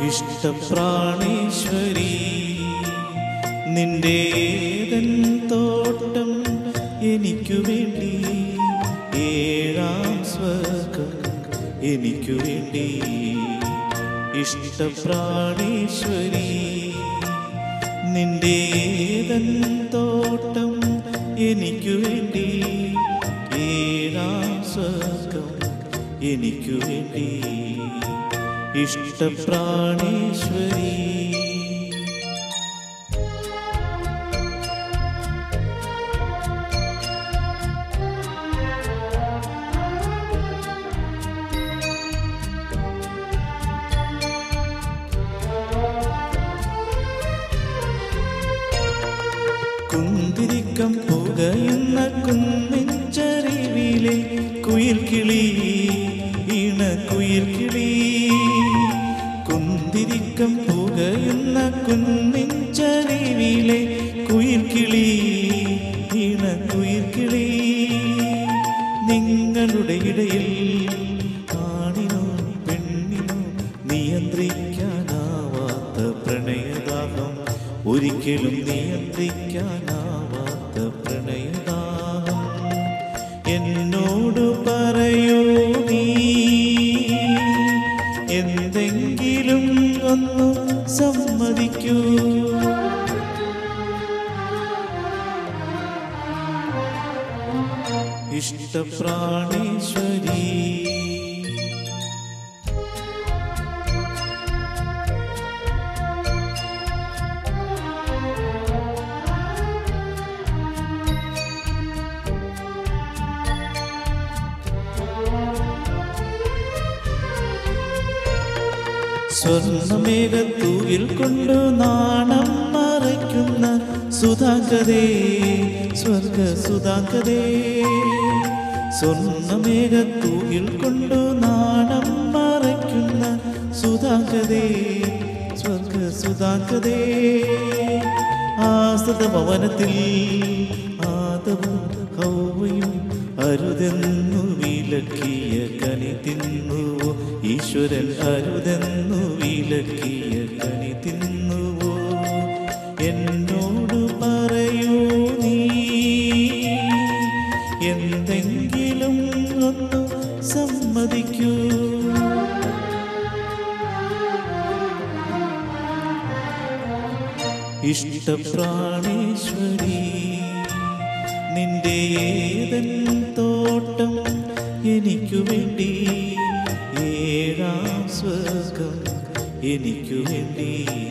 ഇഷ്ടപ്രാണേശ്വരി നിന്റെ ഏതൻ തോട്ടം എനിക്കു വേണ്ടി ഏഴാം സ്വർഗം എനിക്കു വേണ്ടി ഇഷ്ടപ്രാണേശ്വരി നിന്റെ ഏതൻ തോട്ടം എനിക്കു വേണ്ടി ഏഴാം സ്വർഗം എനിക്കു വേണ്ടി ഇഷ്ടപ്രാണേശ്വരി കുന്തിരിക്കം പുകയുന്ന കുന്നിൻചരിവിലെ കുയിൽ കിളി ഇണ കുയിൽ കിളി കുന്തിരിക്കം പുകയുന്ന കുന്നിൻചരിവിലെ കുയിൽ കിളി ഇണ കുയിൽ കിളി നിങ്ങളുടെ ഇടയിൽ ആണിനോ പെണ്ണിനോ നിയന്ത്രിക്കാനാവാത്ത പ്രണയദാഹം ഒരിക്കലും നിയന്ത്രിക്കാനാവാത്ത പ്രണയദാഹം എന്നോട് പറയൂ നീ എന്തെങ്കിലും ഒന്ന് സമ്മതിക്കൂ ഇഷ്ടപ്രാണേശ്വരി സ്വർണമേഘത്തൂകിൽ കൊണ്ടു നാണം മറയ്ക്കുന്ന സുധാകരേ സ്വർഗ സുധാകരേ സ്വർണമേഘത്തൂകിൽ കൊണ്ടു നാണം മറയ്ക്കുന്ന സുധാകരേ സ്വർഗ സുധാകരേ ആസത ഭവനത്തിൽ ആദവും ഹൗവയും അരുതെന്നു വിലക്കിയ കനി തിന്നുവോ ഈശ്വരൻ അരുതെന്നു വിലക്കിയ കനി തിന്നുവോ എന്നോട് പറയൂ നീ എന്തെങ്കിലും ഒന്ന് സമ്മതിക്കൂ ഇഷ്ടപ്രാണേശ്വരി നിന്റെ ഏതൻ തോട്ടം എനിക്കു വേണ്ടി ഏഴാം സ്വർഗം എനിക്കു വേണ്ടി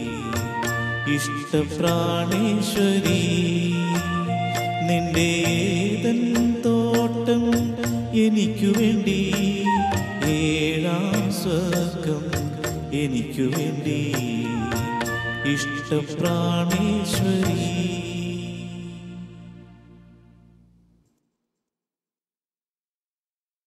ഇഷ്ടപ്രാണേശ്വരി നിന്റെ ഏതൻ തോട്ടം എനിക്കു വേണ്ടി ഏഴാം സ്വർഗം എനിക്കു വേണ്ടി ഇഷ്ടപ്രാണേശ്വരി